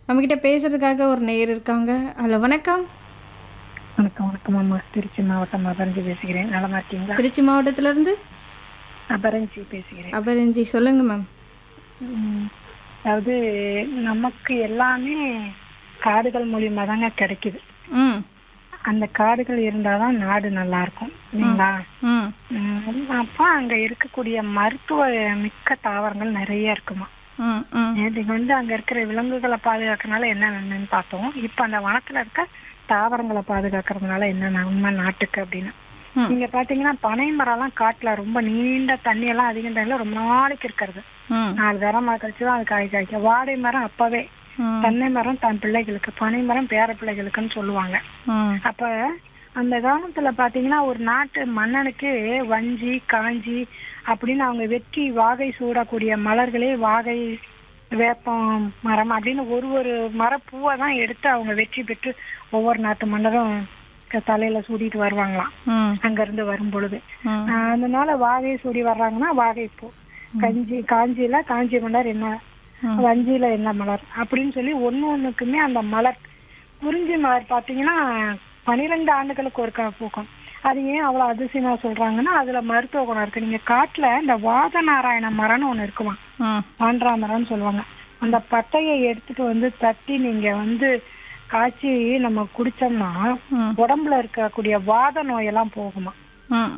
நம்மக்கிட்ட பேசுறதுக்காக ஒரு நேயர் இருக்காங்க ஹலோ வணக்கம் வணக்கம் வணக்கம் அம்மா திருச்சி மாவட்டம் அபரஞ்சி பேசுகிறேன் நலமா இருக்கீங்களா திருச்சி மாவட்டத்திலேருந்து அபரஞ்சி பேசுகிறேன் அபரஞ்சி சொல்லுங்க மேம் உம், அதாவது நமக்கு எல்லாமே காடுகள் மூலியமா தாங்க கிடைக்குது ம் அந்த காடுகள் இருந்தாதான் நாடு நல்லா இருக்கும் இல்லைங்களா ம் உம், அப்போ அங்க இருக்கக்கூடிய மருத்துவ மிக்க தாவரங்கள் நிறைய இருக்குமா ம் ம் நேற்றுக்கு வந்து அங்க இருக்கிற விலங்குகளை பாதுகாக்கறதுனால என்ன நன்மைன்னு பார்த்தோம் இப்ப அந்த வனத்துல இருக்க தாவரங்களை பாதுகாக்கறதுனால என்ன நன்மை நாட்டுக்கு அப்படின்னு ம். நீங்க பாத்தீங்கன்னா பனை மரம்லாம் காட்டுல ரொம்ப நீண்ட தண்ணி எல்லாம் அதிகம் தண்ணியில ரொம்ப நாளைக்கு இருக்கிறது ம் நாலு தரம் கழிச்சு தான் அது காய் காய்க்கும் வாழை மரம் அப்பவே ம் தென்னை மரம் தன் பிள்ளைகளுக்கு பனை மரம் பேர பிள்ளைகளுக்குன்னு சொல்லுவாங்க ம் அப்ப அந்த காலத்துல பாத்தீங்கன்னா ஒரு நாட்டு மன்னனுக்கு வஞ்சி காஞ்சி அப்படின்னு அவங்க வெற்றி வாகை சூடக்கூடிய மலர்களே வாகை வேப்பம் மரம் அப்படின்னு ஒரு ஒரு மரப்பூவை தான் எடுத்து அவங்க வெற்றி பெற்று ஒவ்வொரு நாட்டு மன்னரும் க- தலையில சூடிட்டு வருவாங்களாம் ம் அங்க இருந்து வரும் பொழுது ம் ஆஹ் அதனால வாகை சூடி வர்றாங்கன்னா வாகைப்பூ கஞ்சி காஞ்சியில காஞ்சி மலர் என்ன ம். வஞ்சியில என்ன மலர் அப்படின்னு சொல்லி ஒண்ணு ஒண்ணுக்குமே அந்த மலர் குறிஞ்சி மலர் பாத்தீங்கன்னா பனிரெண்டு ஆண்டுகளுக்கு ஒருக்கா பூக்கும் அது ஏன் அவ்வளவு அதிசயமா சொல்றாங்கன்னா அதுல மருத்துவ குணம் இருக்கு நீங்க காட்டுல இந்த வாத நாராயண மரம்னு ஒண்ணு இருக்குமா ம் ஆந்திரா மரம்னு சொல்லுவாங்க அந்த பட்டையை எடுத்துட்டு வந்து தட்டி நீங்க வந்து காய்ச்சி நம்ம குடிச்சோம்னா ம் உடம்புல இருக்கக்கூடிய வாத நோயெல்லாம் போகுமா ம்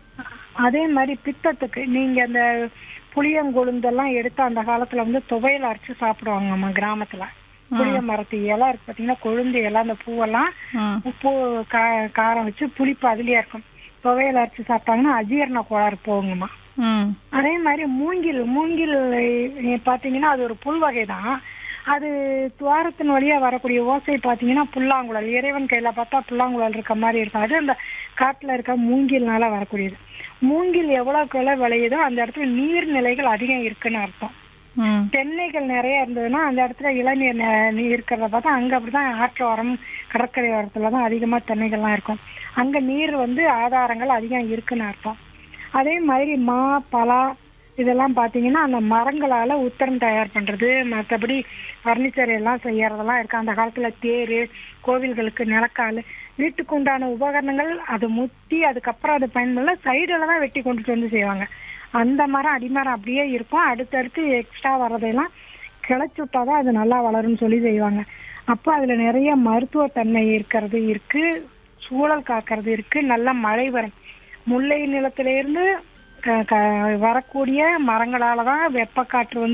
அதே மாதிரி பித்தத்துக்கு நீங்க அந்த புளியங்கொழுந்தெல்லாம் எடுத்து அந்த காலத்துல வந்து துவையல் அரைச்சு சாப்பிடுவாங்க நம்ம கிராமத்துல புளிய மரத்து இலை இருக்கு பாத்தீங்கன்னா கொழுந்து இலை அந்த பூவெல்லாம் ம் உப்பு கா- காரம் வச்சு புளிப்பு அதுலயே இருக்கும் துவையல் அரைச்சு சாப்பிட்டாங்கன்னா அஜீரண கோளாறு போகுங்கம்மா ம் அதே மாதிரி மூங்கில் மூங்கில் நீங்க பாத்தீங்கன்னா அது ஒரு புல் வகை தான் அது துவாரத்தின் வழியா வரக்கூடிய ஓசை பாத்தீங்கன்னா புல்லாங்குழல் இறைவன் கையில பார்த்தா புல்லாங்குழல் இருக்க மாதிரி இருக்கும் அது அந்த காட்டுல இருக்க மூங்கில்னால வரக்கூடியது மூங்கில் எவ்வளவுக்கு எவ்வளவு விளையுதோ அந்த இடத்துல நீர்நிலைகள் அதிகம் இருக்குன்னு அர்த்தம் ம் தென்னைகள் நிறைய இருந்ததுன்னா அந்த இடத்துல இளநீர் நெ- நீர் இருக்கிறத பார்த்தா அங்க அப்படிதான் ஆற்று ஓரம் கடற்கரை ஓரத்துல தான் அதிகமா தென்னைகள்லாம் இருக்கும் அங்க நீர் வந்து ஆதாரங்கள் அதிகம் இருக்குன்னு அர்த்தம் அதே மாதிரி மா பலா இதெல்லாம் பாத்தீங்கன்னா அந்த மரங்களால உத்தரம் தயார் பண்றது மற்றபடி பர்னிச்சர் எல்லாம் செய்யறதெல்லாம் இருக்கு அந்த காலத்துல தேரு கோவில்களுக்கு நிலக்கால் வீட்டுக்கு உண்டான உபகரணங்கள் அது முத்தி அதுக்கப்புறம் அதை பயன்படுத்த சைடுல தான் வெட்டி கொண்டுட்டு வந்து செய்வாங்க அந்த மரம் அடிமரம் அப்படியே இருக்கும் அடுத்தடுத்து எக்ஸ்ட்ரா வர்றதையெல்லாம் கிளச்சி விட்டாதான் அது நல்லா வளரும்னு சொல்லி செய்வாங்க அப்போ அதுல நிறைய மருத்துவத்தன்மை இருக்கிறது இருக்கு சூழல் காக்கிறது இருக்கு நல்ல மழை வரும் முல்லை நிலத்திலிருந்து க- க- வரக்கூடிய மரங்களால தான் வெப்பக்காற்று வந்து